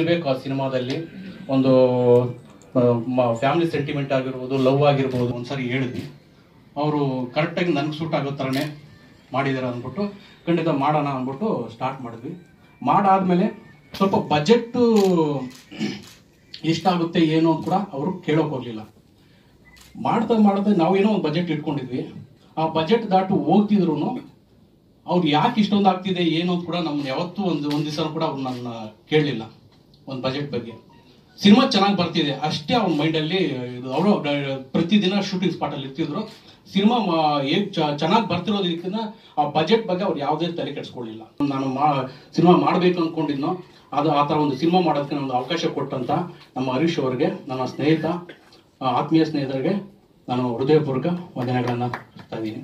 ಇರಬೇಕು ಆ ಸಿನಿಮಾದಲ್ಲಿ ಒಂದು ಫ್ಯಾಮಿಲಿ ಸೆಂಟಿಮೆಂಟ್ ಆಗಿರ್ಬೋದು ಲವ್ ಆಗಿರ್ಬೋದು ಒಂದ್ಸರಿ ಹೇಳಿದ್ವಿ ಅವರು ಕರೆಕ್ಟಾಗಿ ನನಗೆ ಸೂಟ್ ಆಗೋ ಥರನೇ ಮಾಡಿದ್ದಾರೆ ಅಂದ್ಬಿಟ್ಟು ಖಂಡಿತ ಮಾಡೋಣ ಅಂದ್ಬಿಟ್ಟು ಸ್ಟಾರ್ಟ್ ಮಾಡಿದ್ವಿ ಮಾಡಾದ್ಮೇಲೆ ಸ್ವಲ್ಪ ಬಜೆಟ್ಟು ಎಷ್ಟಾಗುತ್ತೆ ಏನು ಅಂತ ಕೂಡ ಅವರು ಕೇಳೋಕೆ ಹೋಗಲಿಲ್ಲ ಮಾಡ್ತಾ ಮಾಡ್ತಾ ನಾವೇನೋ ಒಂದು ಬಜೆಟ್ ಇಟ್ಕೊಂಡಿದ್ವಿ ಆ ಬಜೆಟ್ ದಾಟು ಹೋಗ್ತಿದ್ರು ಅವ್ರು ಯಾಕೆ ಇಷ್ಟೊಂದು ಆಗ್ತಿದೆ ಏನು ಅಂತ ಕೂಡ ನಮ್ಗೆ ಯಾವತ್ತೂ ಒಂದು ಒಂದು ದಿವಸ ಕೂಡ ಅವ್ರು ನನ್ನ ಕೇಳಲಿಲ್ಲ ಒಂದು ಬಜೆಟ್ ಬಗ್ಗೆ ಸಿನಿಮಾ ಚೆನ್ನಾಗಿ ಬರ್ತಿದೆ ಅಷ್ಟೇ ಅವ್ನ ಮೈಂಡಲ್ಲಿ ಇದು ಅವರು ಪ್ರತಿದಿನ ಶೂಟಿಂಗ್ ಸ್ಪಾಟಲ್ಲಿ ಇರ್ತಿದ್ರು ಸಿನಿಮಾ ಹೇಗೆ ಚೆನ್ನಾಗಿ ಬರ್ತಿರೋದಕ್ಕಿಂತ ಆ ಬಜೆಟ್ ಬಗ್ಗೆ ಅವ್ರು ಯಾವುದೇ ತಲೆ ಕೆಡಿಸ್ಕೊಳ್ಳಿಲ್ಲ ನಾನು ಮಾ ಸಿನಿಮಾ ಮಾಡಬೇಕು ಅಂದ್ಕೊಂಡಿದ್ನೋ ಅದು ಆ ಥರ ಒಂದು ಸಿನಿಮಾ ಮಾಡೋದಕ್ಕೆ ಒಂದು ಅವಕಾಶ ಕೊಟ್ಟಂತ ನಮ್ಮ ಹರೀಶ್ ಅವರಿಗೆ ನನ್ನ ಸ್ನೇಹಿತ ಆ, ಆತ್ಮೀಯ ಸ್ನೇಹಿತರಿಗೆ ನಾನು ಹೃದಯಪೂರ್ವಕ ವಂದನೆಗಳನ್ನು ಅರ್ಪಿಸ್ತಾ ಇದ್ದೀನಿ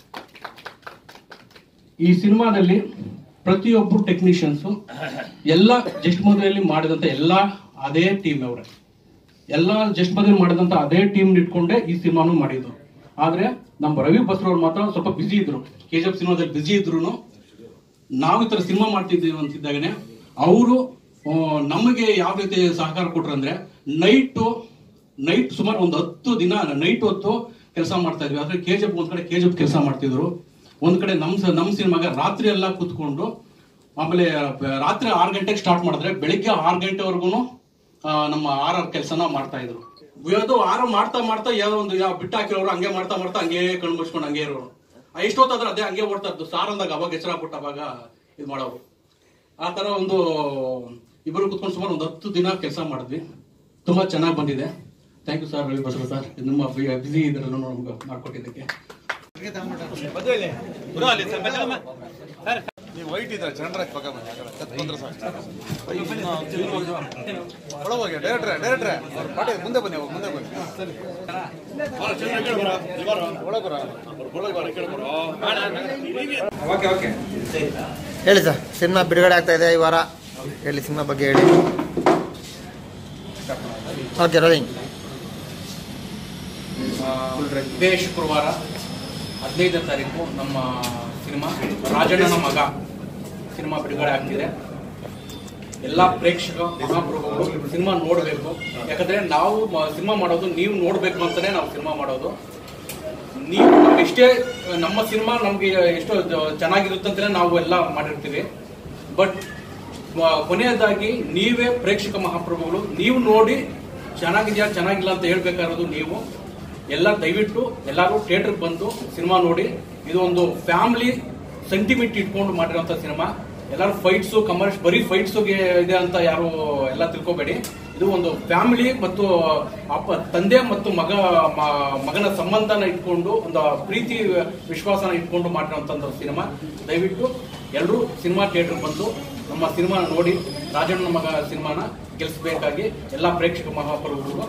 ಈ ಸಿನಿಮಾದಲ್ಲಿ ಪ್ರತಿಯೊಬ್ಬರು ಟೆಕ್ನಿಷಿಯನ್ಸು ಎಲ್ಲ ಜಸ್ಟ್ ಮದುವೆಯಲ್ಲಿ ಮಾಡಿದಂಥ ಎಲ್ಲ ಅದೇ ಟೀಮ್ ಅವರೇ ಎಲ್ಲ ಜಸ್ಟ್ ಮದುವೆ ಮಾಡಿದಂಥ ಅದೇ ಟೀಮ್ ಇಟ್ಕೊಂಡೇ ಈ ಸಿನಿಮಾನು ಮಾಡಿದ್ದು ಆದ್ರೆ ನಮ್ಮ ರವಿ ಬಸ್ರವ್ರು ಮಾತ್ರ ಸ್ವಲ್ಪ ಬಿಸಿ ಇದ್ರು ಕೆ ಜಿ ಎಫ್ ಸಿನಿಮಾದಲ್ಲಿ ಬಿಸಿ ಇದ್ರು ನಾವು ಈ ಥರ ಸಿನಿಮಾ ಮಾಡ್ತಿದ್ದೀವಿ ಅಂತಿದ್ದಾಗನೆ ಅವರು ನಮಗೆ ಯಾವ ರೀತಿ ಸಹಕಾರ ಕೊಟ್ರು ಅಂದ್ರೆ ನೈಟು ನೈಟ್ ಸುಮಾರು ಒಂದು ಹತ್ತು ದಿನ ನೈಟ್ ಹೊತ್ತು ಕೆಲಸ ಮಾಡ್ತಾ ಇದ್ವಿ ಆದ್ರೆ ಕೆ ಜಿ ಎಫ್ ಒಂದ್ ಕಡೆ ಕೆ ಜಿ ಎಫ್ ಕೆಲಸ ಮಾಡ್ತಿದ್ರು ಒಂದ್ ಕಡೆ ನಮ್ ಸ- ನಮ್ ಸಿನಿಮಾಗ ರಾತ್ರಿ ಎಲ್ಲ ಕೂತ್ಕೊಂಡು ಆಮೇಲೆ ಬ- ರಾತ್ರಿ ಆರು ಗಂಟೆಗೆ ಸ್ಟಾರ್ಟ್ ಮಾಡಿದ್ರೆ ಬೆಳಿಗ್ಗೆ ಆರು ಗಂಟೆವರೆಗೂ ನಮ್ಮ ಆರ್ ಆರ್ ಕೆಲಸನ ಮಾಡ್ತಾ ಇದ್ರು ಅದು ಆರು ಮಾಡ್ತಾ ಮಾಡ್ತಾ ಯಾವ್ದೋ ಒಂದು ಯಾವ ಬಿಟ್ಟು ಹಾಕಿರೋರು ಹಂಗೆ ಮಾಡ್ತಾ ಮಾಡ್ತಾ ಹಂಗೆ ಕಣ್ಣು ಮುಚ್ಕೊಂಡು ಹಂಗೆ ಇರೋರು ಆ ಎಷ್ಟೊತ್ತಾದ್ರೆ ಅದೇ ಹಂಗೆ ಓಡ್ತಾ ಇದ್ದು ಸಾರ್ ಅಂದಾಗ ಅವಾಗ ಹೆಸರಾಗ್ಬಿಟ್ಟು ಅವಾಗ ಇದು ಮಾಡೋರು ಆ ತರ ಒಂದು ಇಬ್ಬರು ಕುತ್ಕೊಂಡು ಸುಮಾರು ಒಂದು ಹತ್ತು ದಿನ ಕೆಲಸ ಮಾಡಿದ್ವಿ ತುಂಬಾ ಚೆನ್ನಾಗಿ ಬಂದಿದೆ thank you sir Ravi Basava sir ನಿಮ್ಮ ಬಿಸಿ ಇದ್ರಲ್ಲೂ ನಮ್ಗೆ ಮಾಡ್ಕೊಟ್ಟಿದ್ದಕ್ಕೆ ನೀವು ವೈಟ್ ಇದ್ರೆ ಚಂದ್ರಾಜ್ ಪಕ್ಕ ಬನ್ನಿ ಕತ್ ಬಂದ್ರೆ ಸಾಕು ಒಳಗೋಗಿ ಡೈರೆಕ್ಟ್ರೆ ಡೈರೆಕ್ಟ್ರೆ ಪಾಟಿ ಮುಂದೆ ಬನ್ನಿ ಅವಾಗ ಮುಂದೆ ಬನ್ನಿ ಒಳಗುರ ಹೇಳಿ ಸರ್ ಸಿನಿಮಾ ಬಿಡುಗಡೆ ಆಗ್ತಾ ಇದೆ ಈ ವಾರ ಹೇಳಿ ಸಿನಿಮಾ ಬಗ್ಗೆ ಹೇಳಿ ಓಕೆ ರೋಲಿಂಗ್ ಇದೇ ಶುಕ್ರವಾರ ಹದಿನೈದನೇ ತಾರೀಕು ನಮ್ಮ ಸಿನಿಮಾ ರಾಜಣ್ಣನ ಮಗ ಸಿನಿಮಾ ಬಿಡುಗಡೆ ಆಗ್ತಿದೆ ಎಲ್ಲ ಪ್ರೇಕ್ಷಕ ಮಹಾಪ್ರಭುಗಳು ಸಿನಿಮಾ ನೋಡಬೇಕು ಯಾಕಂದ್ರೆ ನಾವು ಮ- ಸಿನಿಮಾ ಮಾಡೋದು ನೀವು ನೋಡಬೇಕು ಅಂತಾನೆ ನಾವು ಸಿನಿಮಾ ಮಾಡೋದು ನೀವು ನಾವು ಎಷ್ಟೇ ನಮ್ಮ ಸಿನಿಮಾ ನಮ್ಗೆ ಎಷ್ಟೋ ಜ- ಚೆನ್ನಾಗಿರುತ್ತೆ ಅಂತಲೇ ನಾವು ಎಲ್ಲ ಮಾಡಿರ್ತೀವಿ ಬಟ್ ಕೊನೆಯದಾಗಿ ನೀವೇ ಪ್ರೇಕ್ಷಕ ಮಹಾಪ್ರಭುಗಳು ನೀವು ನೋಡಿ ಚೆನ್ನಾಗಿದೆಯಾ ಚೆನ್ನಾಗಿಲ್ಲ ಅಂತ ಹೇಳ್ಬೇಕಾಗಿರೋದು ನೀವು ಎಲ್ಲ ದಯವಿಟ್ಟು ಎಲ್ಲರೂ ಥಿಯೇಟರ್ಗೆ ಬಂದು ಸಿನಿಮಾ ನೋಡಿ ಇದು ಒಂದು ಫ್ಯಾಮಿಲಿ ಸೆಂಟಿಮೆಂಟ್ ಇಟ್ಕೊಂಡು ಮಾಡಿರೋಂಥ ಸಿನಿಮಾ ಎಲ್ಲರೂ ಫೈಟ್ಸು ಕಮರ್ಷ್ ಬರೀ ಫೈಟ್ಸ್ಗೆ ಇದೆ ಅಂತ ಯಾರು ಎಲ್ಲ ತಿಳ್ಕೊಬೇಡಿ ಇದು ಒಂದು ಫ್ಯಾಮಿಲಿ ಮತ್ತು ಅಪ್ಪ ತಂದೆ ಮತ್ತು ಮಗ ಮ- ಮಗನ ಸಂಬಂಧನ ಇಟ್ಕೊಂಡು ಒಂದು ಪ್ರೀತಿ ವಿಶ್ವಾಸನ ಇಟ್ಕೊಂಡು ಮಾಡಿರೋಂಥ ಒಂದು ಸಿನಿಮಾ ದಯವಿಟ್ಟು ಎಲ್ಲರೂ ಸಿನಿಮಾ ಥಿಯೇಟರ್ ಬಂದು ನಮ್ಮ ಸಿನಿಮಾ ನೋಡಿ ರಾಜಣ್ಣ ಮಗ ಸಿನಿಮಾನ ಗೆಲ್ಲಿಸಬೇಕಾಗಿ ಎಲ್ಲ ಪ್ರೇಕ್ಷಕ ಮಹಾಪ್ರಭುಗಳು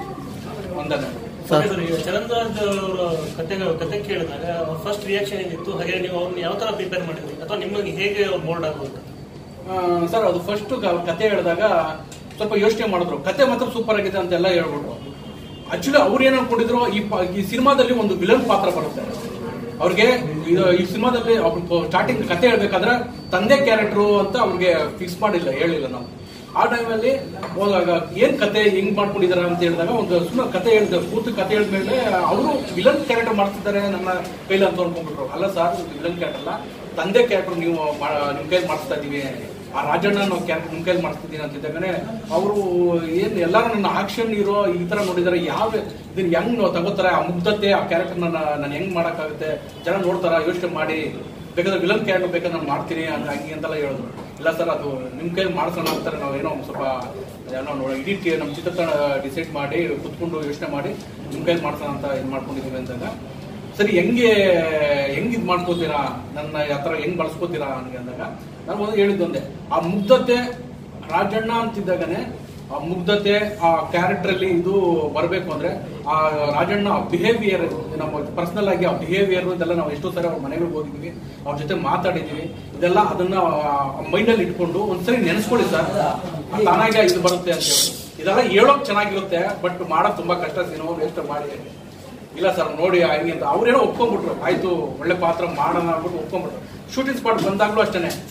ವಂದನೆ ಸರ್ ಚಲಂದಾಜ್ ಅವರ ಕತೆ ಕತೆ ಕೇಳಿದಾಗ ಅವ್ರ ಫಸ್ಟ್ ರಿಯಾಕ್ಷನ್ ಏನಿತ್ತು ಹಾಗೆ ನೀವು ಅವ್ರನ್ನ ಯಾವ ತರ ಪ್ರಿಪೇರ್ ಮಾಡಿದ್ರಿ ಅಥವಾ ನಿಮಗೆ ಹೇಗೆ ಅವ್ರು ಮೋಲ್ಡ್ ಆಗೋದು ಆ, ಸರ್ ಅದು ಫಸ್ಟ್ ಕತೆ ಹೇಳಿದಾಗ ಸ್ವಲ್ಪ ಯೋಚನೆ ಮಾಡಿದ್ರು ಕತೆ ಮಾತ್ರ ಸೂಪರ್ ಆಗಿದೆ ಅಂತೆಲ್ಲ ಹೇಳ್ಬಿಟ್ರು ಆಕ್ಚುಲಿ ಅವ್ರು ಏನ್ ಅನ್ಕೊಂಡಿದ್ರು ಈ ಪ- ಈ ಸಿನಿಮಾದಲ್ಲಿ ಒಂದು ವಿಲನ್ ಪಾತ್ರ ಬರುತ್ತೆ ಅವ್ರಿಗೆ ಇದು ಈ ಸಿನಿಮಾದಲ್ಲಿ ಸ್ಟಾರ್ಟಿಂಗ್ ಕತೆ ಹೇಳ್ಬೇಕಾದ್ರೆ ತಂದೆ ಕ್ಯಾರೆಕ್ಟರ್ ಅಂತ ಅವ್ರಿಗೆ ಫಿಕ್ಸ್ ಮಾಡಿಲ್ಲ ಹೇಳಿಲ್ಲ ನಾವು ಆ ಟೈಮಲ್ಲಿ ಹೋದಾಗ ಏನ್ ಕತೆ ಹೆಂಗ್ ಮಾಡ್ಕೊಂಡಿದಾರೆ ಅಂತ ಹೇಳಿದಾಗ ಒಂದು ಸುಮ್ಮನೆ ಕತೆ ಹೇಳಿದ ಪೂರ್ತಿ ಕತೆ ಹೇಳಿದ್ಮೇಲೆ ಅವರು ವಿಲನ್ ಕ್ಯಾರೆಕ್ಟರ್ ಮಾಡ್ತಿದ್ದಾರೆ ನನ್ನ ಕೈಲಿ ಅಂತ ಅನ್ಕೊಂಡ್ಬಿಟ್ರು ಅಲ್ಲ ಸರ್ ವಿಲನ್ ಕ್ಯಾರೆಕ್ಟರ್ ಅಲ್ಲ ತಂದೆ ಕ್ಯಾರೆಕ್ಟರ್ ನೀವು ಮಾ- ನಿಮ್ ಕೈಲಿ ಮಾಡಿಸ್ತಾ ಇದೀವಿ ಆ ರಾಜಣ್ಣ ನಾವು ಕ್ಯಾರೆಕ್ಟರ್ ನಿಮ್ ಕೈಲಿ ಮಾಡಿಸ್ತಿದ್ದೀನಿ ಅಂತಿದ್ದಾಗನೆ ಅವರು ಏನ್ ಎಲ್ಲಾರು ನನ್ನ ಆಕ್ಷನ್ ಇರೋ ಈ ತರ ನೋಡಿದಾರೆ ಯಾವ ಇದನ್ನ ಹೆಂಗ್ ತಗೋತಾರೆ ಆ ಮುಗ್ಧತೆ ಆ ಕ್ಯಾರೆಕ್ಟರ್ ನನ್ನ ನಾನು ಹೆಂಗ್ ಮಾಡಕ್ಕಾಗುತ್ತೆ ಜನ ನೋಡ್ತಾರ ಯೋಚನೆ ಮಾಡಿ ಬೇಕಾದ್ರೆ ವಿಲನ್ ಕ್ಯಾರೆಕ್ಟರ್ ಬೇಕಾದ್ರೆ ನಾನು ಮಾಡ್ತೀನಿ ಅಂತ ಹಂಗೆ ಅಂತೆಲ್ಲ ಹೇಳಿದ್ರು ಇಲ್ಲ ಸರ್ ಅದು ನಿಮ್ ಕೈಲಿ ಮಾಡ್ಸೋಣ ಅಂತಾರೆ ನಾವು ಏನೋ ಒಂದ್ ಸ್ವಲ್ಪ ಏನೋ ನೋಡಿ ಇಡೀ ಟಿ- ನಮ್ಮ ಚಿತ್ರತನ ಡಿಸೈಡ್ ಮಾಡಿ ಕುತ್ಕೊಂಡು ಯೋಚನೆ ಮಾಡಿ ನಿಮ್ ಕೈಲಿ ಮಾಡ್ಸೋಣ ಅಂತ ಇದು ಮಾಡ್ಕೊಂಡಿದೀವಿ ಅಂದಾಗ ಸರಿ ಹೆಂಗೆ ಹೆಂಗ್ ಇದ್ ಮಾಡ್ಕೋತೀರಾ ನನ್ನ ಆ ಥರ ಹೆಂಗ್ ಬಳಸ್ಕೋತೀರಾ ನನಗೆ ಅಂದಾಗ ನಾನು ಒಂದು ಹೇಳಿದ್ದೊಂದೆ ಆ ಮುಗ್ಧತೆ ರಾಜಣ್ಣ ಅಂತಿದ್ದಾಗನೆ ಆ ಮುಗ್ಧತೆ ಆ ಕ್ಯಾರೆಕ್ಟರ್ ಅಲ್ಲಿ ಇದು ಬರಬೇಕು ಅಂದ್ರೆ ಆ ರಾಜಣ್ಣ ಬಿಹೇವಿಯರ್ ನಮ್ಮ ಪರ್ಸನಲ್ ಆಗಿ ಆ ಬಿಹೇವಿಯರ್ ಇದೆಲ್ಲ ನಾವು ಎಷ್ಟೋ ಸರಿ ಅವ್ರ ಮನೆಗಳಿಗೆ ಹೋಗಿದ್ವಿ ಅವ್ರ ಜೊತೆ ಮಾತಾಡಿದೀವಿ ಇದೆಲ್ಲ ಅದನ್ನ ಮೈಂಡ್ ಅಲ್ಲಿ ಇಟ್ಕೊಂಡು ಒಂದ್ಸರಿ ನೆನೆಸ್ಕೊಳ್ಳಿ ಸರ್ ತಾನಾಗೆ ಇದು ಬರುತ್ತೆ ಅಂತ ಹೇಳಿ ಇದೆಲ್ಲ ಹೇಳೋಕ್ ಚೆನ್ನಾಗಿರುತ್ತೆ ಬಟ್ ಮಾಡೋಕ್ ತುಂಬಾ ಕಷ್ಟ ಸಿನಿಮಾ ವೇಸ್ಟ್ ಮಾಡಿ ಇಲ್ಲ ಸರ್ ನೋಡಿ ಹಂಗೆ ಅಂತ ಅವ್ರೇನೋ ಒಪ್ಕೊಂಡ್ಬಿಟ್ರು ಆಯ್ತು ಒಳ್ಳೆ ಪಾತ್ರ ಮಾಡೋಣ ಅಂದ್ಬಿಟ್ಟು ಒಪ್ಕೊಂಡ್ಬಿಟ್ರು ಶೂಟಿಂಗ್ ಸ್ಪಾಟ್ ಬಂದಾಗ್ಲೂ ಅಷ್ಟೇ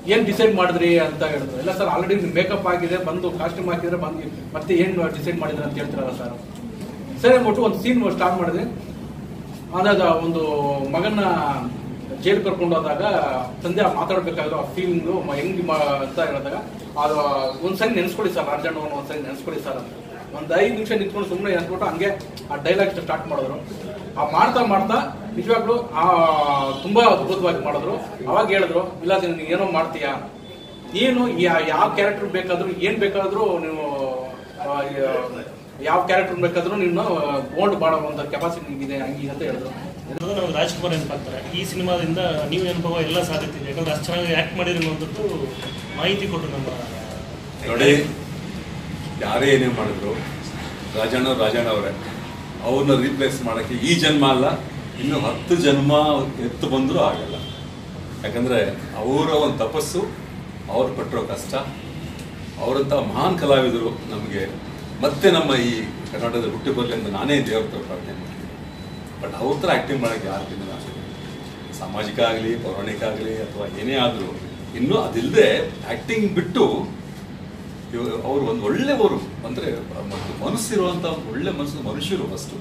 ಏನ್ ಡಿಸೈಡ್ ಮಾಡಿದ್ರಿ ಅಂತ ಹೇಳಿದ್ರು ಇಲ್ಲ ಸರ್ ಆಲ್ರೆಡಿ ಮೇಕಪ್ ಆಗಿದೆ ಬಂದು ಕಾಸ್ಟ್ಯೂಮ್ ಹಾಕಿದ್ರೆ ಬಂದು ಮತ್ತೆ ಏನ್ ಡಿಸೈಡ್ ಮಾಡಿದ್ರೆ ಅಂತ ಹೇಳ್ತಾರಲ್ಲ ಸರ್ ಸರಿ ಅಂದ್ಬಿಟ್ಟು ಒಂದು ಸೀನ್ ಸ್ಟಾರ್ಟ್ ಮಾಡಿದೆ ಅದಾದ ಒಂದು ಮಗನ ಜೈಲ್ ಕರ್ಕೊಂಡು ಹೋದಾಗ ತಂದೆ ಮಾತಾಡ್ಬೇಕಾದ್ರು ಆ ಫೀಲಿಂಗ್ ಹೆಂಗ್ ಮ- ಅಂತ ಹೇಳಿದಾಗ ಅದು ಒಂದ್ಸರಿ ನೆನ್ಸ್ಕೊಳ್ಳಿ ಸರ್ ರಾಜಣ್ಣವನ್ನ ಒಂದ್ಸರಿ ನೆನ್ಸ್ಕೊಳ್ಳಿ ಸರ್ ಅಂತ ಒಂದ್ ಐದು ನಿಮಿಷ ನಿಂತ್ಕೊಂಡು ಸುಮ್ಮನೆ ನೆನ್ಸ್ಬಿಟ್ಟು ಹಂಗೆ ಆ ಡೈಲಾಗ್ ಸ್ಟಾರ್ಟ್ ಮಾಡಿದ್ರು ಆ ಮಾಡ್ತಾ ಮಾಡ್ತಾ ನಿಜವಾಗ್ಲೂ ಆ ತುಂಬಾ ಅದ್ಭುತವಾಗಿ ಮಾಡಿದ್ರು ಅವಾಗ ಹೇಳಿದ್ರು ಇಲ್ಲ ನೀನು ಏನೋ ಮಾಡ್ತೀಯಾ ನೀನು ಯಾ- ಯಾವ ಕ್ಯಾರೆಕ್ಟರ್ ಬೇಕಾದ್ರೂ ಏನ್ ಬೇಕಾದ್ರೂ ನೀವು ಆ, ಯಾ- ಯಾವ ಕ್ಯಾರೆಕ್ಟರ್ ಬೇಕಾದ್ರೂ ನೀನು ಬೋಲ್ಡ್ ಮಾಡೋ ಒಂದು ಕೆಪಾಸಿಟಿ ನಿಂಗಿದೆ ಹಂಗೆ ಅಂತ ಹೇಳಿದ್ರು ಅದು ನಮ್ಗೆ ರಾಜ್ಕುಮಾರ್ ನೆನಪಾಗ್ತಾರೆ ಈ ಸಿನಿಮಾದಿಂದ ನೀವು ಅನುಭವ ಎಲ್ಲ ಸಾಧ್ಯತೆ ಇದೆ ಯಾಕಂದ್ರೆ ಅಷ್ಟು ಚೆನ್ನಾಗಿ ಆಕ್ಟ್ ಮಾಡಿರಿ ಅನ್ನೋದಕ್ಕೂ ಮಾಹಿತಿ ಕೊಟ್ಟರು ನಮ್ಮ ನೋಡಿ ಯಾರೇ ಏನೇ ಮಾಡಿದ್ರು ರಾಜಣ್ಣ ರಾಜಣ್ಣ ಅವರೇ ಅವ್ರನ್ನ ರೀಪ್ಲೇಸ್ ಮಾಡೋಕ್ಕೆ ಈ ಜನ್ಮ ಅಲ್ಲ ಇನ್ನು ಹತ್ತು ಜನ್ಮ ಎತ್ತು ಬಂದರೂ ಆಗಲ್ಲ ಯಾಕಂದ್ರೆ ಅವರ ಒಂದು ತಪಸ್ಸು ಅವ್ರು ಪಟ್ಟಿರೋ ಕಷ್ಟ ಅವರಂಥ ಮಹಾನ್ ಕಲಾವಿದರು ನಮಗೆ ಮತ್ತೆ ನಮ್ಮ ಈ ಕರ್ನಾಟಕದಲ್ಲಿ ಹುಟ್ಟಿ ಬರಲಿ ಅಂತ ನಾನೇ ದೇವ್ರ ಹತ್ರ ಪ್ರಾರ್ಥನೆ ಮಾಡ್ತೀನಿ ಬಟ್ ಅವ್ರ ಥರ ಆ್ಯಕ್ಟಿಂಗ್ ಮಾಡೋಕ್ಕೆ ಯಾರಿಗಿಂತ ಆಸೆ ಸಾಮಾಜಿಕ ಆಗಲಿ ಪೌರಾಣಿಕ ಆಗಲಿ ಅಥವಾ ಏನೇ ಆದರೂ ಇನ್ನೂ ಅದಿಲ್ಲದೆ ಆ್ಯಕ್ಟಿಂಗ್ ಬಿಟ್ಟು ಇವ- ಅವರು ಒಂದು ಒಳ್ಳೆಯವರು ಅಂದ್ರೆ ಮತ್ತು ಮನಸ್ಸಿರುವಂತ ಒಂದು ಒಳ್ಳೆ ಮನಸ್ಸು ಮನುಷ್ಯರು ಫಸ್ಟ್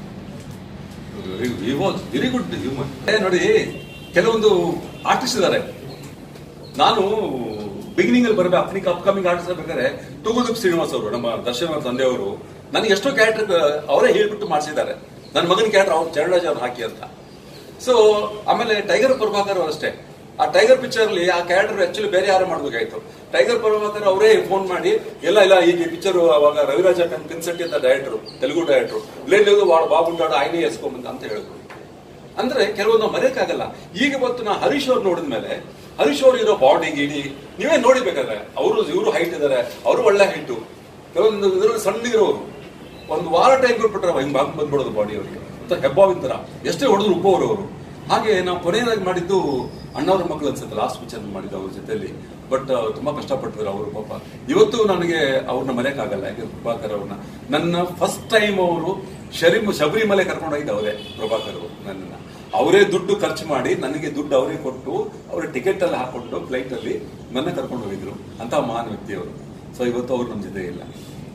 ವೆರಿ ಗುಡ್ ಹ್ಯೂಮನ್ ನೋಡಿ ಕೆಲವೊಂದು ಆರ್ಟಿಸ್ಟ್ ಇದ್ದಾರೆ ನಾನು ಬಿಗಿನಿಂಗ್ ಅಲ್ಲಿ ಬರಬೇಕು ಅಪ್ನಿಕ್ ಅಪ್ಕಮಿಂಗ್ ಆರ್ಟಿಸ್ಟ್ ಬೇಕಾದ್ರೆ ತೂಗುದುಕ್ ಶ್ರೀನಿವಾಸ್ ಅವರು ನಮ್ಮ ದರ್ಶನ್ ಅವ್ರ ತಂದೆಯವರು ನನಗೆ ಎಷ್ಟೋ ಕ್ಯಾರೆಕ್ಟರ್ ಅವರೇ ಹೇಳ್ಬಿಟ್ಟು ಮಾಡಿಸಿದ್ದಾರೆ ನನ್ನ ಮಗನ ಕ್ಯಾರೆಕ್ಟರ್ ಅವ್ರು ಚರಣರಾಜ್ ಅವ್ರು ಹಾಕಿ ಅಂತ ಸೊ ಆಮೇಲೆ ಟೈಗರ್ ಪ್ರಭಾಕರ್ ಅವರು ಅಷ್ಟೇ ಆ ಟೈಗರ್ ಪಿಕ್ಚರ್ ಅಲ್ಲಿ ಆ ಕ್ಯಾರೆಕ್ಟರ್ ಆಕ್ಚುಲಿ ಬೇರೆ ಯಾರು ಮಾಡ್ಬೇಕಾಯ್ತು ಟೈಗರ್ ಪ್ರಭಾಕರ್ ಅವರೇ ಫೋನ್ ಮಾಡಿ ಇಲ್ಲ ಇಲ್ಲ ಈಗ ಪಿಕ್ಚರ್ ಅವಾಗ ರವಿರಾಜ ಕನ್ಸಲ್ಟಿ ಅಂತ ಡೈರೆಕ್ಟರ್ ತೆಲುಗು ಡೈರೆಕ್ಟರ್ ಲೇದು ವಾಡ ಬಾಬುಂಟಾಡು ಆಯ್ನೆ ಎಸ್ಕೊಂಬಂದ ಅಂತ ಹೇಳಿದ್ರು ಅಂದ್ರೆ ಕೆಲವೊಂದು ಮರೆಯಕ್ಕಾಗಲ್ಲ ಈಗ ಇವತ್ತು ನಾ ಹರೀಶ್ ಅವ್ರು ನೋಡಿದ್ಮೇಲೆ ಹರೀಶ್ ಅವ್ರು ಇರೋ ಬಾಡಿ ಗಿಡಿ ನೀವೇ ನೋಡಿಬೇಕಾದ್ರೆ ಅವರು ಇವರು ಹೈಟ್ ಇದಾರೆ ಅವರು ಒಳ್ಳೆ ಹೈಟು ಕೆಲವೊಂದು ಇದರಲ್ಲಿ ಸಣ್ಣಗಿರೋರು ಒಂದು ವಾರ ಟೈಮ್ ಕೊಟ್ಬಿಟ್ರೆ ಹಿಂಗ್ ಬಾಂಗ್ ಬಂದ್ಬಿಡೋದು ಬಾಡಿ ಅವರಿಗೆ ಅಂತ ಹೆಬ್ಬಾವಿನ ತರ ಎಷ್ಟೇ ಹೊಡೆದ್ರು ಉಪ್ಪವರು ಅವರು ಹಾಗೆ ನಾವು ಕೊನೆಯದಾಗಿ ಮಾಡಿದ್ದು ಅಣ್ಣವ್ರ ಮಕ್ಕಳು ಅನ್ಸುತ್ತೆ ಲಾಸ್ಟ್ ಪಿಕ್ಚರ್ ಮಾಡಿದ್ದು ಅವ್ರ ಜೊತೆಲಿ ಬಟ್ ತುಂಬಾ ಕಷ್ಟಪಟ್ಟಿದ್ರು ಅವರು ಪಾಪ ಇವತ್ತು ನನಗೆ ಅವ್ರನ್ನ ಮರೆಯಕ್ಕಾಗಲ್ಲ ಯಾಕೆ ಪ್ರಭಾಕರ್ ಅವ್ರನ್ನ ನನ್ನ ಫಸ್ಟ್ ಟೈಮ್ ಅವರು ಶರೀಮ್ ಶಬರಿಮಲೆ ಕರ್ಕೊಂಡು ಹೋಗಿದ್ದು ಅವರೇ ಪ್ರಭಾಕರ್ ಅವರು ನನ್ನನ್ನ ಅವರೇ ದುಡ್ಡು ಖರ್ಚು ಮಾಡಿ ನನಗೆ ದುಡ್ಡು ಅವರೇ ಕೊಟ್ಟು ಅವರ ಟಿಕೆಟ್ ಅಲ್ಲಿ ಹಾಕೊಂಡು ಫ್ಲೈಟ್ ಅಲ್ಲಿ ನನ್ನ ಕರ್ಕೊಂಡು ಹೋಗಿದ್ರು ಅಂತ ಮಹಾನ್ ವ್ಯಕ್ತಿ ಅವರು ಸೊ ಇವತ್ತು ಅವ್ರು ನಮ್ಮ ಜೊತೆ ಇಲ್ಲ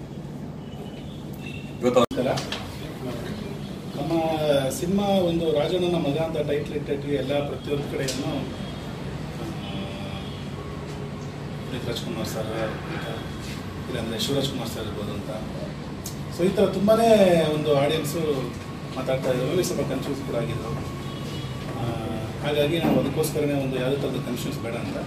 ಇವತ್ತು ಅವ್ರು ನಮಸ್ಕಾರ ನಮ್ಮ ಸಿನಿಮಾ ಒಂದು ರಾಜಣ್ಣನ ಮಗ ಅಂತ ಟೈಟ್ಲ್ ಇಟ್ಟಿಟ್ಟು ಎಲ್ಲ ಪ್ರತಿಯೊಂದು ಕಡೆಯನ್ನು ಪುನೀತ್ ರಾಜ್ಕುಮಾರ್ ಸರ್ ಇಲ್ಲಾಂದರೆ ಶಿವರಾಜ್ ಕುಮಾರ್ ಸರ್ ಇರ್ಬೋದು ಅಂತ ಸೊ ಈ ಥರ ತುಂಬಾ ಒಂದು ಆಡಿಯನ್ಸು ಮಾತಾಡ್ತಾ ಇದ್ರು ನನಗೆ ಸ್ವಲ್ಪ ಕನ್ಫ್ಯೂಸ್ ಕೂಡ ಆಗಿದ್ರು ಆ, ಹಾಗಾಗಿ ನಾವು ಅದಕ್ಕೋಸ್ಕರನೇ ಒಂದು ಯಾವುದೇ ಥರದ ಕನ್ಫ್ಯೂಸ್ ಬೇಡ ಅಂತ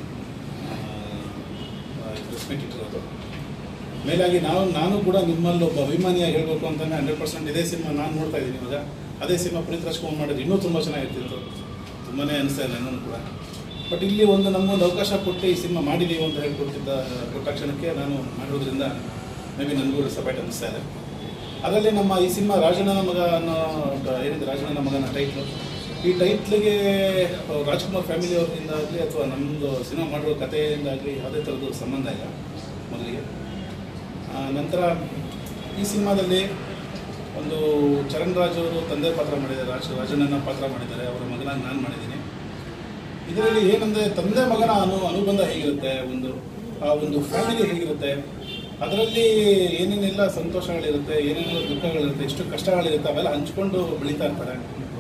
ಪ್ರೆಸ್ ಮೀಟ್ ಇಟ್ಟಿರೋದು ಮೇಲಾಗಿ ನಾವು ನಾನು ಕೂಡ ನಿಮ್ಮಲ್ಲಿ ಒಬ್ಬ ಅಭಿಮಾನಿಯಾಗಿ ಹೇಳಬೇಕು ಅಂತಂದ್ರೆ ಹಂಡ್ರೆಡ್ ಪರ್ಸೆಂಟ್ ಇದೇ ಸಿನಿಮಾ ನಾನು ನೋಡ್ತಾ ಇದ್ದೀನಿ ಇವಾಗ ಅದೇ ಸಿನಿಮಾ ಪುನೀತ್ ರಾಜ್ಕುಮಾರ್ ಮಾಡಿದ್ರೆ ಇನ್ನೂ ತುಂಬ ಚೆನ್ನಾಗಿರ್ತಿತ್ತು ತುಂಬಾ ಅನಿಸ್ತಾ ಇಲ್ಲ ನನ್ನನ್ನು ಕೂಡ ಬಟ್ ಇಲ್ಲಿ ಒಂದು ನಮಗೊಂದು ಅವಕಾಶ ಕೊಟ್ಟು ಈ ಸಿನಿಮಾ ಮಾಡಿದೀವಿ ಅಂತ ಹೇಳ್ಕೊಡ್ತಿದ್ದ ಕೊಟ್ಟ ಕ್ಷಣಕ್ಕೆ ನಾನು ಮಾಡಿರೋದ್ರಿಂದ ಮೇ ಬಿ ನನಗೂ ಸಪರೇಟ್ ಅನ್ನಿಸ್ತಾ ಇದೆ ಅದರಲ್ಲಿ ನಮ್ಮ ಈ ಸಿನಿಮಾ ರಾಜಣ್ಣನ ಮಗ ಅನ್ನೋ ಟ- ಏನಿದೆ ರಾಜಣ್ಣನ ಮಗನ ಟೈಟ್ಲು ಈ ಟೈಟ್ಲಿಗೆ ರಾಜ್ಕುಮಾರ್ ಫ್ಯಾಮಿಲಿ ಅವ್ರಿಂದ ಆಗಲಿ ಅಥವಾ ನಮ್ಮದು ಸಿನಿಮಾ ಮಾಡಿರೋ ಕಥೆಯಿಂದಾಗಲಿ ಯಾವುದೇ ಥರದ್ದು ಸಂಬಂಧ ಇಲ್ಲ ಮೊದಲಿಗೆ ಆ, ನಂತರ ಈ ಸಿನಿಮಾದಲ್ಲಿ ಒಂದು ಚರಣ್ ರಾಜ್ ಅವರು ತಂದೆ ಪಾತ್ರ ಮಾಡಿದ್ದಾರೆ ರಾಜ ರಾಜನನ್ನ ಪಾತ್ರ ಮಾಡಿದ್ದಾರೆ ಅವರ ಮಗನಾಗಿ ನಾನು ಮಾಡಿದ್ದೀನಿ ಇದರಲ್ಲಿ ಏನಂದರೆ ತಂದೆ ಮಗನ ಅನು ಅನುಬಂಧ ಹೇಗಿರುತ್ತೆ ಒಂದು ಆ ಒಂದು ಫ್ಯಾಮಿಲಿ ಹೇಗಿರುತ್ತೆ ಅದರಲ್ಲಿ ಏನೇನೆಲ್ಲ ಸಂತೋಷಗಳಿರುತ್ತೆ ಏನೇನೆಲ್ಲ ದುಃಖಗಳಿರುತ್ತೆ ಎಷ್ಟು ಕಷ್ಟಗಳಿರುತ್ತೆ ಅವೆಲ್ಲ ಹಂಚ್ಕೊಂಡು ಬೆಳೀತಾ ಇರ್ತಾರೆ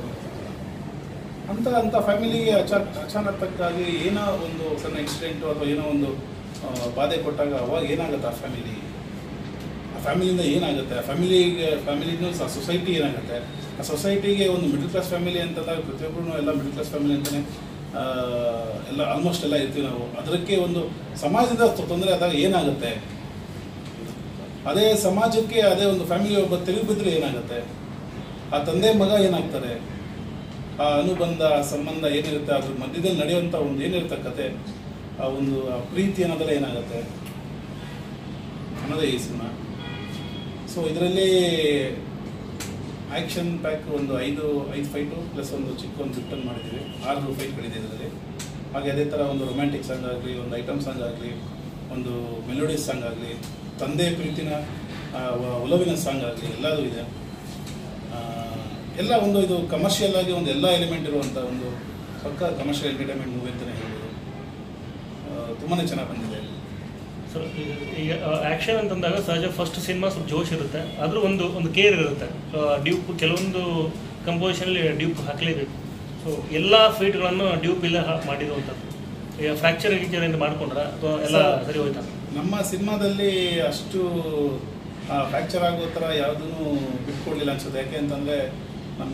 ಅಂತ ಅಂತ ಫ್ಯಾಮಿಲಿಗೆ ಅಚಾ ಅಚಾನಕ್ಕಾಗಿ ಏನೋ ಒಂದು ಸಣ್ಣ ಇನ್ಸಿಡೆಂಟು ಅಥವಾ ಏನೋ ಒಂದು ಆ, ಬಾಧೆ ಕೊಟ್ಟಾಗ ಅವಾಗ ಏನಾಗುತ್ತೆ ಆ ಫ್ಯಾಮಿಲಿ ಆ ಫ್ಯಾಮಿಲಿಯಿಂದ ಏನಾಗುತ್ತೆ ಆ ಫ್ಯಾಮಿಲಿಗೆ ಫ್ಯಾಮಿಲಿನೂ ಸಹ ಸೊಸೈಟಿ ಏನಾಗುತ್ತೆ ಆ ಸೊಸೈಟಿಗೆ ಒಂದು ಮಿಡಲ್ ಕ್ಲಾಸ್ ಫ್ಯಾಮಿಲಿ ಅಂತಂದಾಗ ಪ್ರತಿಯೊಬ್ಬರು ಎಲ್ಲ ಮಿಡಲ್ ಕ್ಲಾಸ್ ಫ್ಯಾಮಿಲಿ ಅಂತಲೇ ಎಲ್ಲ ಆಲ್ಮೋಸ್ಟ್ ಎಲ್ಲ ಇರ್ತೀವಿ ನಾವು ಅದಕ್ಕೆ ಒಂದು ಸಮಾಜದಿಂದ ತೊಂದರೆ ಆದಾಗ ಏನಾಗುತ್ತೆ ಅದೇ ಸಮಾಜಕ್ಕೆ ಅದೇ ಒಂದು ಫ್ಯಾಮಿಲಿ ಒಬ್ಬ ತಿರುಗಿ ಬಿದ್ದರೆ ಏನಾಗುತ್ತೆ ಆ ತಂದೆ ಮಗ ಏನಾಗ್ತಾರೆ ಆ ಅನುಬಂಧ ಆ ಸಂಬಂಧ ಏನಿರುತ್ತೆ ಅದ್ರ ಮಧ್ಯದಲ್ಲಿ ನಡೆಯುವಂಥ ಒಂದು ಏನಿರುತ್ತೆ ಕತೆ ಆ ಒಂದು ಆ ಪ್ರೀತಿ ಅನ್ನೋದೆಲ್ಲ ಏನಾಗುತ್ತೆ ಅನ್ನೋದೇ ಈ ಸಿನಿಮಾ ಸೊ ಇದರಲ್ಲಿ ಆ್ಯಕ್ಷನ್ ಪ್ಯಾಕ್ ಒಂದು ಐದು ಐದು ಫೈಟು ಪ್ಲಸ್ ಒಂದು ಚಿಕ್ಕ ಒಂದು ರಿಟರ್ನ್ ಮಾಡಿದ್ದೀವಿ ಆರು ಫೈಟ್ಗಳಿದೆ ಇದರಲ್ಲಿ ಹಾಗೆ ಅದೇ ಥರ ಒಂದು ರೊಮ್ಯಾಂಟಿಕ್ ಸಾಂಗ್ ಆಗಲಿ ಒಂದು ಐಟಮ್ ಸಾಂಗ್ ಆಗಲಿ ಒಂದು ಮೆಲೋಡಿಯಸ್ ಸಾಂಗ್ ಆಗಲಿ ತಂದೆ ಪ್ರೀತಿನ ಆ, ಒ- ಒಲವಿನ ಸಾಂಗ್ ಆಗಲಿ ಎಲ್ಲದೂ ಇದೆ ಆ, ಎಲ್ಲ ಒಂದು ಇದು ಕಮರ್ಷಿಯಲ್ ಆಗಿ ಒಂದು ಎಲ್ಲ ಎಲಿಮೆಂಟ್ ಇರುವಂಥ ಒಂದು ಪಕ್ಕ ಕಮರ್ಷಿಯಲ್ ಎಂಟರ್ಟೈನ್ಮೆಂಟ್ ಮೂವಿ ಅಂತಲೇ ಹೇಳ್ಬೋದು ತುಂಬಾ ಚೆನ್ನಾಗಿ ಬಂದಿದೆ ಸೊ ಈಗ ಆಕ್ಷನ್ ಅಂತಂದಾಗ ಸಹಜ ಫಸ್ಟ್ ಸಿನಿಮಾ ಸ್ವಲ್ಪ ಜೋಶ್ ಇರುತ್ತೆ ಆದ್ರೂ ಒಂದು ಒಂದು ಕೇರ್ ಇರುತ್ತೆ ಡ್ಯೂಪ್ ಕೆಲವೊಂದು ಕಂಪೋಸಿಷನಲ್ಲಿ ಡ್ಯೂಪ್ ಹಾಕಲೇಬೇಕು ಸೊ ಎಲ್ಲ ಫೈಟ್ಗಳನ್ನು ಡ್ಯೂಪ್ ಇಲ್ಲ ಮಾಡಿರುವಂಥದ್ದು ಈಗ ಫ್ರ್ಯಾಕ್ಚರ್ ಗಿಕ್ಚರ್ ಅಂತ ಮಾಡ್ಕೊಂಡ್ರ ಅಥವಾ ಎಲ್ಲ Sir, ಸರಿ ಹೋಯ್ತಾ ನಮ್ಮ ಸಿನಿಮಾದಲ್ಲಿ ಅಷ್ಟು ಫ್ರ್ಯಾಕ್ಚರ್ ಆಗೋ ಥರ ಯಾವುದೂ ಬಿಟ್ಕೊಡ್ಲಿಲ್ಲ ಅನ್ಸುತ್ತೆ ಯಾಕೆ ಅಂತಂದರೆ ನಮ್ಮ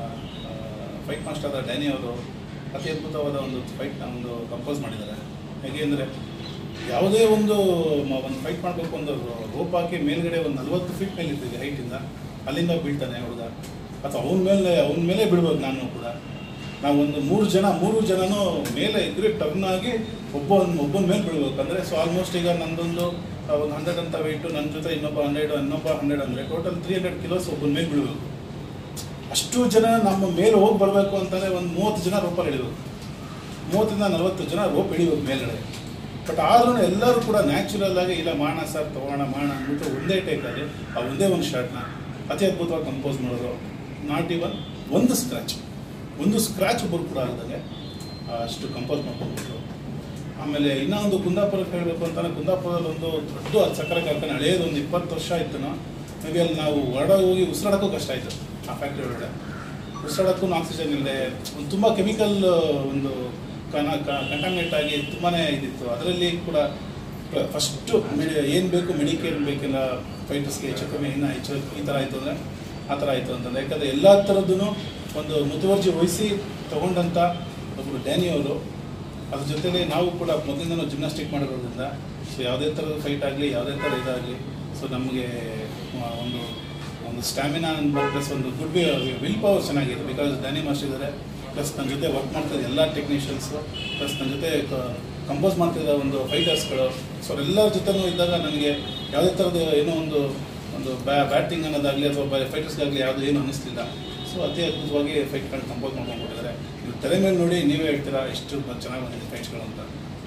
ಫೈಟ್ ಮಾಸ್ಟರ್ ಆದ ಡ್ಯಾನಿ ಅವರು ಅತಿ ಅದ್ಭುತವಾದ ಒಂದು ಫೈಟ್ನ ಒಂದು ಕಂಪೋಸ್ ಮಾಡಿದ್ದಾರೆ ಹೇಗೆ ಅಂದರೆ ಯಾವುದೇ ಒಂದು ಮ- ಒಂದು ಫೈಟ್ ಮಾಡಬೇಕು ಒಂದು ರೋಪ್ ಹಾಕಿ ಮೇಲ್ಗಡೆ ಒಂದು ನಲ್ವತ್ತು ಫೀಟ್ ಮೇಲೆ ಇರ್ತೀವಿ ಹೈಟಿಂದ ಅಲ್ಲಿಂದ ಬೀಳ್ತಾನೆ ಹುಡುಗ ಅಥವಾ ಅವನ ಮೇಲೆ ಅವನ ಮೇಲೆ ಬೀಳ್ಬೋದು ನಾನು ಕೂಡ ನಾವು ಒಂದು ಮೂರು ಜನ ಮೂರು ಜನನೂ ಮೇಲೆ ಇದ್ರೆ ಟರ್ನ್ ಆಗಿ ಒಬ್ಬ ಒಬ್ಬನ ಮೇಲೆ ಬೀಳ್ಬೇಕಂದ್ರೆ ಸೊ ಆಲ್ಮೋಸ್ಟ್ ಈಗ ನಂದೊಂದು ಆ, ಒಂದು ಹಂಡ್ರೆಡ್ ಅಂತ ವೆಯ್ಟು ನನ್ನ ಜೊತೆ ಇನ್ನೊಬ್ಬ ಹಂಡ್ರೆಡ್ ಇನ್ನೊಬ್ಬ ಹಂಡ್ರೆಡ್ ಅಂದರೆ ಟೋಟಲ್ ತ್ರೀ ಹಂಡ್ರೆಡ್ ಕಿಲೋಸ್ ಒಬ್ಬನ ಮೇಲೆ ಬೀಳ್ಬೇಕು ಅಷ್ಟು ಜನ ನಮ್ಮ ಮೇಲೆ ಹೋಗಿ ಬರಬೇಕು ಅಂತಂದರೆ ಒಂದು ಮೂವತ್ತು ಜನ ರೋಪಲ್ಲಿ ಇಳಿಬೇಕು ಮೂವತ್ತರಿಂದ ನಲವತ್ತು ಜನ ರೋಪ್ ಇಳಿಬೇಕು ಮೇಲ್ಗಡೆ ಬಟ್ ಆದ್ರೂ ಎಲ್ಲರೂ ಕೂಡ ನ್ಯಾಚುರಲ್ ಆಗಿ ಇಲ್ಲ ಮಾಡೋಣ ಸರ್ ತೊಗೋಣ ಮಾಡೋಣ ಅಂದ್ಬಿಟ್ಟು ಒಂದೇ ಟೇಕಲ್ಲಿ ಆ ಒಂದೇ ಒಂದು ಶಾರ್ಟ್ನ ಅತಿ ಅದ್ಭುತವಾಗಿ ಕಂಪೋಸ್ ಮಾಡಿದ್ರು ನಾಟ್ ಇವನ್ ಒಂದು ಸ್ಕ್ರ್ಯಾಚ್ ಒಂದು ಸ್ಕ್ರ್ಯಾಚ್ ಒಬ್ಬರು ಕೂಡ ಆಗದಂಗೆ ಅಷ್ಟು ಕಂಪೋಸ್ ಮಾಡ್ಕೊಂಡ್ಬಿಟ್ರು ಆಮೇಲೆ ಇನ್ನೂ ಒಂದು ಕುಂದಾಪುರಕ್ಕೆ ಹೇಳಬೇಕು ಅಂತಂದ್ರೆ ಕುಂದಾಪುರದಲ್ಲಿ ಒಂದು ದೊಡ್ಡ ಸಕ್ಕರೆ ಕಾರ್ಖಾನೆ ಹಳೇದು ಒಂದು ಇಪ್ಪತ್ತು ವರ್ಷ ಆಯ್ತು ಮೇ ಬಿ ಅಲ್ಲಿ ನಾವು ಹೊರಡೋಗಿ ಹೋಗಿ ಉಸಿರಾಡೋಕ್ಕೂ ಕಷ್ಟ ಆಯಿತು ಆ ಫ್ಯಾಕ್ಟ್ರಿ ಒಳಗಡೆ ಉಸಿರಾಡೋಕ್ಕೂ ಆಕ್ಸಿಜನ್ ಇಲ್ಲದೆ ಒಂದು ತುಂಬ ಕೆಮಿಕಲ್ ಒಂದು ಕನ ಕಂಟಾಮಿನೇಟ್ ಆಗಿ ತುಂಬಾ ಇದಿತ್ತು ಅದರಲ್ಲಿ ಕೂಡ ಫಸ್ಟು ಮೆಡಿ ಏನು ಬೇಕು ಮೆಡಿಕೇರ್ ಬೇಕೆಲ್ಲ ಫೈಟರ್ಸ್ಗೆ ಹೆಚ್ಚು ಕಮ್ಮಿ ಇನ್ನು ಹೆಚ್ಚು ಈ ಥರ ಆಯಿತು ಅಂದರೆ ಆ ಥರ ಆಯಿತು ಅಂತಂದರೆ ಯಾಕಂದರೆ ಎಲ್ಲ ಥರದ್ದು ಒಂದು ಮುತುವರ್ಜಿ ವಹಿಸಿ ತಗೊಂಡಂಥ ಒಬ್ಬರು ಡ್ಯಾನಿ ಅವರು ಅದ್ರ ಜೊತೆಗೆ ನಾವು ಕೂಡ ಮೊದಲಿಂದ ಜಿಮ್ನಾಸ್ಟಿಕ್ ಮಾಡಿರೋದ್ರಿಂದ ಸೊ ಯಾವುದೇ ಥರದ ಫೈಟ್ ಆಗಲಿ ಯಾವುದೇ ಥರ ಇದಾಗಲಿ ಸೊ ನಮಗೆ ಆ, ಒಂದು ಒಂದು ಸ್ಟ್ಯಾಮಿನಾ ಪ್ಲಸ್ ಒಂದು ಗುಡ್ ವಿಲ್ ಪವರ್ ಚೆನ್ನಾಗಿದೆ ಬಿಕಾಸ್ ಡ್ಯಾನಿ ಮಾಸ್ಟರ್ ಇದ್ದಾರೆ ಪ್ಲಸ್ ನನ್ನ ಜೊತೆ ವರ್ಕ್ ಮಾಡ್ತಿದ್ದ ಎಲ್ಲ ಟೆಕ್ನಿಷಿಯನ್ಸು ಪ್ಲಸ್ ನನ್ನ ಜೊತೆ ಕಂಪೋಸ್ ಮಾಡ್ತಿದ್ದ ಒಂದು ಫೈಟರ್ಸ್ಗಳು ಸೊ ಎಲ್ಲರ ಜೊತೆನೂ ಇದ್ದಾಗ ನನಗೆ ಯಾವುದೇ ಥರದ ಏನೋ ಒಂದು ಒಂದು ಬ್ಯಾ ಬ್ಯಾಟಿಂಗ್ ಅನ್ನೋದಾಗಲಿ ಅಥವಾ ಫೈಟರ್ಸ್ಗಾಗಲಿ ಯಾವುದು ಏನು ಅನ್ನಿಸ್ತಿಲ್ಲ ಸೊ ಅತಿ ಅದ್ಭುತವಾಗಿ ಫೈಟ್ಗಳು ಕಂಪೋಸ್ ಮಾಡ್ಕೊಂಡ್ಬಿಟ್ಟಿದ್ದಾರೆ ನೀವು ತಲೆ ಮೇಲೆ ನೋಡಿ ನೀವೇ ಹೇಳ್ತೀರಾ ಎಷ್ಟು ಚೆನ್ನಾಗಿ ಬಂದಿದೆ ಫೈಟ್ಸ್ಗಳು ಅಂತ